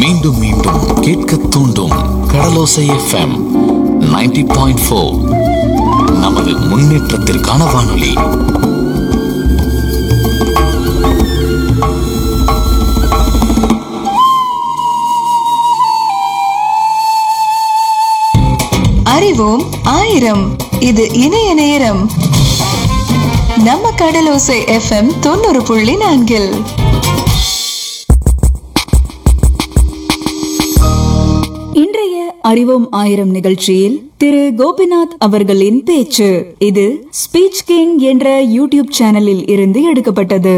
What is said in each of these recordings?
மீண்டும் மீண்டும் கேட்க தூண்டும் கடலோசை எஃப்எம் 90.4 பாயிண்ட் ஃபோர் நமது முன்னேற்றத்திற்கான வானொலி அறிவோம் ஆயிரம் இது இணைய நேரம் நம்ம கடலோசை எஃப்எம் தொண்ணூறு புள்ளி நான்கில் இன்றைய அறிவோம் ஆயிரம் நிகழ்ச்சியில் திரு கோபிநாத் அவர்களின் பேச்சு இது ஸ்பீச் கிங் என்ற யூடியூப் சேனலில் இருந்து எடுக்கப்பட்டது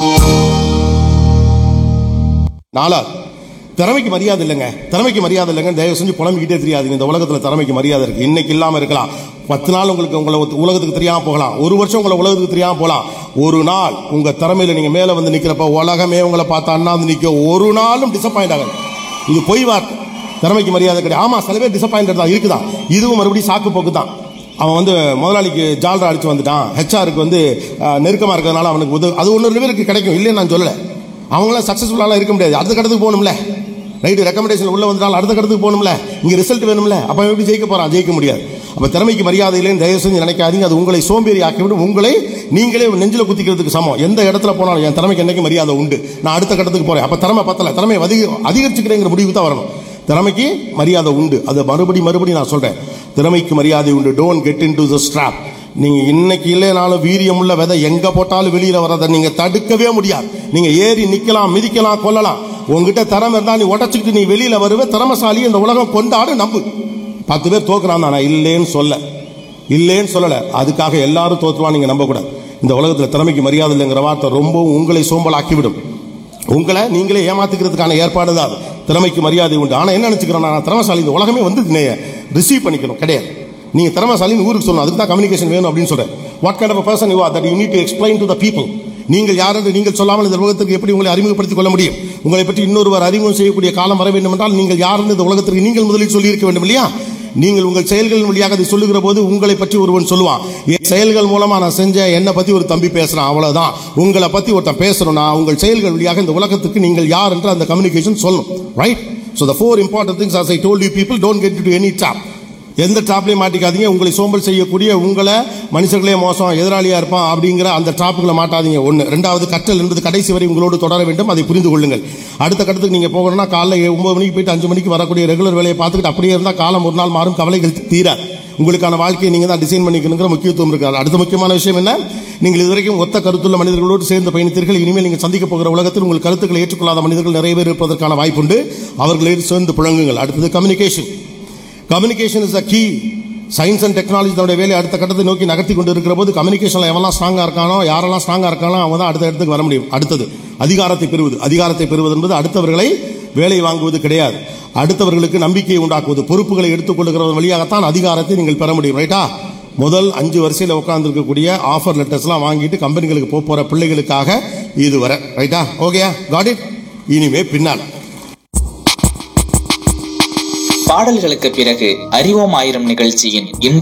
நாலா திறமைக்கு மரியாதை இல்லைங்க திறமைக்கு மரியாதை இல்லைங்க தயவு செஞ்சு புலம்பிக்கிட்டே தெரியாதுங்க இந்த உலகத்தில் திறமைக்கு மரியாதை இருக்கு இன்னைக்கு இல்லாமல் இருக்கலாம் பத்து நாள் உங்களுக்கு உங்களை உலகத்துக்கு தெரியாம போகலாம் ஒரு வருஷம் உங்களை உலகத்துக்கு தெரியாம போகலாம் ஒரு நாள் உங்க திறமையில நீங்க மேல வந்து நிக்கிறப்ப உலகமே உங்களை பார்த்து அண்ணாந்து நிற்க ஒரு நாளும் டிசப்பாயிண்ட் ஆகாது இது பொய் வார்த்தை திறமைக்கு மரியாதை கிடையாது ஆமா சில பேர் டிசப்பாயிண்ட் தான் இருக்குதான் இதுவும் மறுபடியும் சாக்கு போக்கு தான் அவன் வந்து முதலாளிக்கு ஜால்ரா அடிச்சு வந்துட்டான் ஹெச்ஆருக்கு வந்து அஹ், நெருக்கமா இருக்கிறதுனால அவனுக்கு உதவு அது ஒன்று ரெண்டு பேருக்கு கிடைக்கும் இல்லைன்னு நான் சொல்லலை அவங்களாம் சக்ஸஸ்ஃபுல்லாலாம் இருக்க முடியாது அடுத்த கட்டத்துக்கு போகணும்ல ரைட்டு ரெக்கமெண்டேஷன் உள்ள வந்துட்டாலும் அடுத்த கட்டத்துக்கு போகணும்ல இங்கே ரிசல்ட் வேணும்ல அப்போ அவன் எப்படி ஜெயிக்க போறான் ஜெயிக்க முடியாது அப்போ திறமைக்கு மரியாதை இல்லைன்னு தயவு செஞ்சு நினைக்காதீங்க அது உங்களை சோம்பேறி ஆக்கிவிடும் உங்களை நீங்களே நெஞ்சில் குத்திக்கிறதுக்கு சமம் எந்த இடத்துல போனாலும் என் திறமைக்கு என்னைக்கு மரியாதை உண்டு நான் அடுத்த கட்டத்துக்கு போறேன் அப்போ திறமை பத்தல திறமை அதிக அதிகரிச்சுக்கிறேங்கிற முடிவுக்கு தான் வரணும் திறமைக்கு மரியாதை உண்டு அது மறுபடி மறுபடி நான் சொல்றேன் திறமைக்கு மரியாதை உண்டு don't get into the trap நீங்க இன்னைக்கு இல்லைனாலும் வீரியமுள்ள விதை எங்க போட்டாலும் வெளியில வரதை நீங்க தடுக்கவே முடியாது நீங்க ஏறி நிக்கலாம் மிதிக்கலாம் கொல்லலாம் உங்ககிட்ட திறமை இருந்தா நீ உடச்சிக்கிட்டு நீ வெளியில வருவே திறமசாலி இந்த உலகம் கொண்டாடு நம்பு பத்து பேர் தோக்குறான் நான் இல்லைன்னு சொல்ல இல்லைன்னு சொல்லல அதுக்காக எல்லாரும் தோத்துருவா நீங்க நம்பக்கூடாது இந்த உலகத்துல திறமைக்கு மரியாதை இல்லைங்கிற வார்த்தை ரொம்பவும் உங்களை சோம்பலாக்கிவிடும் உங்களை நீங்களே ஏமாத்துக்கிறதுக்கான ஏற்பாடு தான் அது. திறமைக்கு மரியாதை உண்டு ஆனா என்ன நினைச்சுக்கிறோம் நான் திறமசாலி இந்த உலகமே வந்து ரிசீவ் பண்ணிக்கணும் கிடையாது நீங்க திறமசாலின்னு ஊருக்கு சொல்லணும் அதுக்கு தான் கம்யூனிகேஷன் வேணும் அப்படின்னு சொல்றேன் what kind of person you are that you need to explain to the people நீங்கள் யார் என்று நீங்கள் சொல்லாமல் இந்த உலகத்திற்கு எப்படி உங்களை அறிமுகப்படுத்திக் கொள்ள முடியும் உங்களை பற்றி இன்னொருவர் அறிமுகம் செய்யக்கூடிய காலம் வர வேண்டும் என்றால் நீங்கள் யார் என்று இந்த உலகத்திற்கு நீங்கள் முதலில் சொல்லி இருக்க வேண்டும் இல்லையா நீங்கள் உங்கள் செயல்களின் வழியாக அதை சொல்லுகிற போது உங்களை பற்றி ஒருவன் சொல்லுவான் என் செயல்கள் மூலமா நான் செஞ்ச என்னை பத்தி ஒரு தம்பி பேசுறான் அவ்வளவுதான் உங்களை பத்தி ஒருத்தன் பேசணும்னா உங்கள் செயல்கள் வழியாக இந்த உலகத்துக்கு நீங்கள் யார் என்று அந்த கம்யூனிகேஷன் சொல்லணும் right so the four important things as I told you people don't get into any trap எந்த ட்ராப்லையும் மாட்டிக்காதீங்க உங்களை சோம்பல் செய்யக்கூடிய உங்களை மனுஷர்களே மோசம் எதிராளியா இருப்பான் அப்படிங்கிற அந்த ட்ராப்புகளை மாட்டாதீங்க ஒன்று ரெண்டாவது கற்றல் என்பது கடைசி வரை உங்களோடு தொடர வேண்டும் அதை புரிந்து கொள்ளுங்கள் அடுத்த கட்டத்துக்கு நீங்க போகணும்னா காலைல ஏ- ஒன்பது மணிக்கு போயிட்டு அஞ்சு மணிக்கு வரக்கூடிய ரெகுலர் வேலையை பார்த்துக்கிட்டு அப்படியே இருந்தால் காலம் ஒரு நாள் மாறும் கவலைகள் தீராது உங்களுக்கான வாழ்க்கையை நீங்க தான் டிசைன் பண்ணிக்கணுங்கிற முக்கியத்துவம் இருக்காது அடுத்த முக்கியமான விஷயம் என்ன நீங்கள் இதுவரைக்கும் ஒத்த கருத்துள்ள மனிதர்களோடு சேர்ந்து பயணித்தீர்கள் இனிமேல் நீங்கள் சந்திக்க போகிற உலகத்தில் உங்கள் கருத்துக்களை ஏற்றுக்கொள்ளாத மனிதர்கள் நிறைய பேர் இருப்பதற்கான வாய்ப்புண்டு அவர்களை சேர்ந்து புழங்குங்கள் அடுத்தது communication communication is a key science and technology தன்னுடைய வேலையை அடுத்த கட்டத்தை நோக்கி நகர்த்தி கொண்டு இருக்கிற போது கம்யூனிகேஷன்ல எவெல்லாம் ஸ்ட்ராங்கா இருக்கானோ யாரெல்லாம் ஸ்ட்ராங்கா இருக்கானோ அவங்க தான் அடுத்த இடத்துக்கு வர முடியும் அடுத்தது அதிகாரத்தை பெறுவது அதிகாரத்தை பெறுவது என்பது அடுத்தவர்களை வேலை வாங்குவது கிடையாது அடுத்தவர்களுக்கு நம்பிக்கையை உண்டாக்குவது பொறுப்புகளை எடுத்துக்கொள்ளுகிறது வழியாகத்தான் அதிகாரத்தை நீங்கள் பெற முடியும் ரைட்டா முதல் அஞ்சு வரிசையில் உட்கார்ந்துருக்கக்கூடிய ஆஃபர் லெட்டர்ஸ்லாம் வாங்கிட்டு கம்பெனிகளுக்கு போக போற பிள்ளைகளுக்காக இது வர ரைட்டா ஓகேயா காட் இட் இனிமே பின்னால் பாடல்களுக்கு பிறகு அறிவோம் ஆயிரம் நிகழ்ச்சியின் இன்று